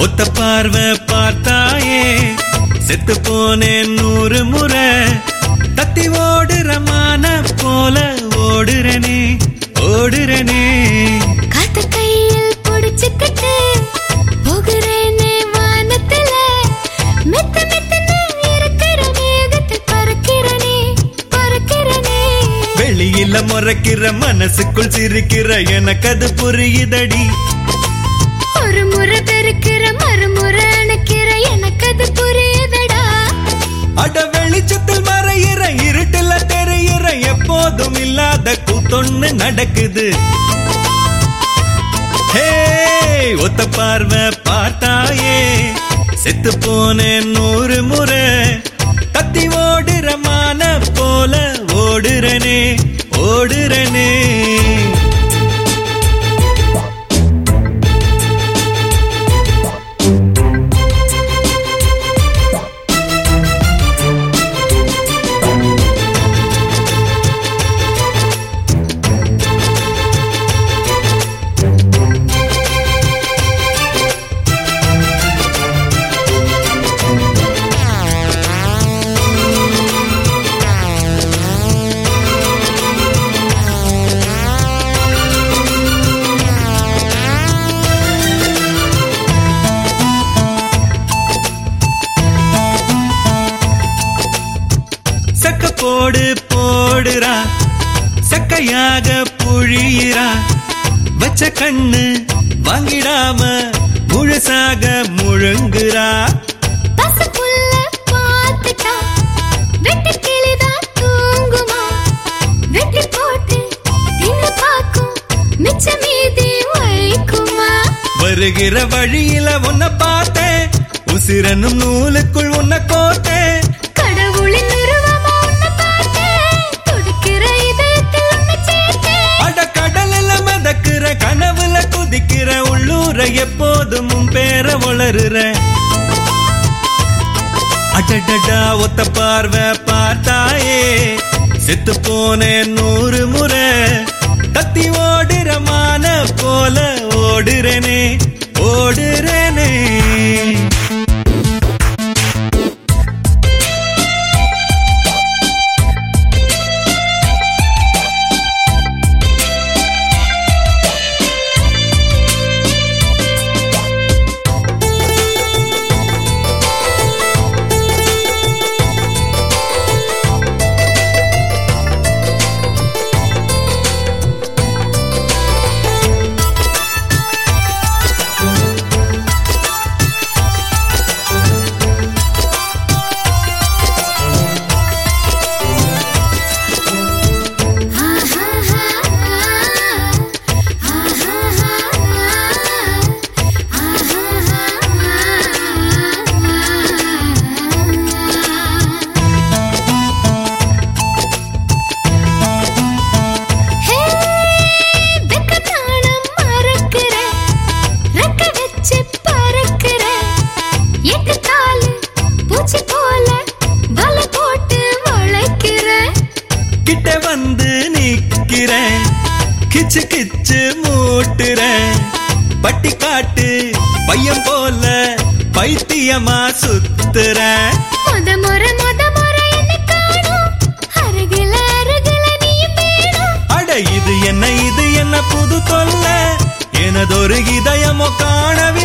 ஒத்த பார்வை பார்த்தாயே செத்து போனேன் நூறு முறை தத்தி ஓடுற மான போல ஓடுறனே ஓடுறனே காத்த கையில் புடிச்சுக்கிட்டு போகிறேனே வானத்துல மெத்த மெத்தன இருக்கிற மேகத்தில் பறக்கிறனே பறக்கிறனே வெளியில முறைக்கிற மனசுக்குள் சிரிக்கிற எனக்கு அது புரியுதடி ஒரு முறை பெருக்கிற மறுமுறை அணைக்கிற எனக்கு அது புரியுதடா அட வெளிச்சத்தில் மறையிற இருட்டுல தெரியிற எப்போதும் இல்லாத கூத்தொன்னு நடக்குது ஹே ஒத்த பார்வை பார்த்தாயே செத்து போனேன் நூறு முறை தத்தி ஓடுற மான போல ஓடுறனே ஓடுறனே சக்க போடு போடுறா சக்கையாக புழியிறா வச்ச கண்ணு வாங்கிடாம முழுசாக முழுங்குறா பசுப்புல்ல பார்த்துட்டா வெட்டு கிளிதான் தூங்குமா வெட்டி போட்டு தின்னு பார்க்கும் மிச்ச மீதி வைக்குமா வருகிற வழியில உன்னை பார்த்தேன் உசிரனும் நூலுக்குள் உன்னை கோத்தேன் கடவுளின் உருவமா உன்னை பார்த்தேன் துடிக்கிற இதயத்தில் உன்னை சேர்த்தேன் அட கடலில் மதக்குற கனவுல குதிக்கிற உள்ளூர எப்போதும் உன் பேர வளருற அடடடா ஒத்த பார்வை பார்த்தாயே செத்து போனேன் நூறு முறை தத்தி ஓடுற மான போல ஓடுறனே ஓடுறனே கிட்ட வந்து நிக்கிறேன் கிச்சு கிச்சு மூட்டுறேன் பட்டி காட்டு பையன் போல பைத்தியமா சுத்துறேன் முத முறை முத முறை என்ன காணும் அருகில அருகில நீயும் வேணும் அட இது என்ன இது என்ன புது தொல்லை எனதொரு இதயமோ காணவில்லை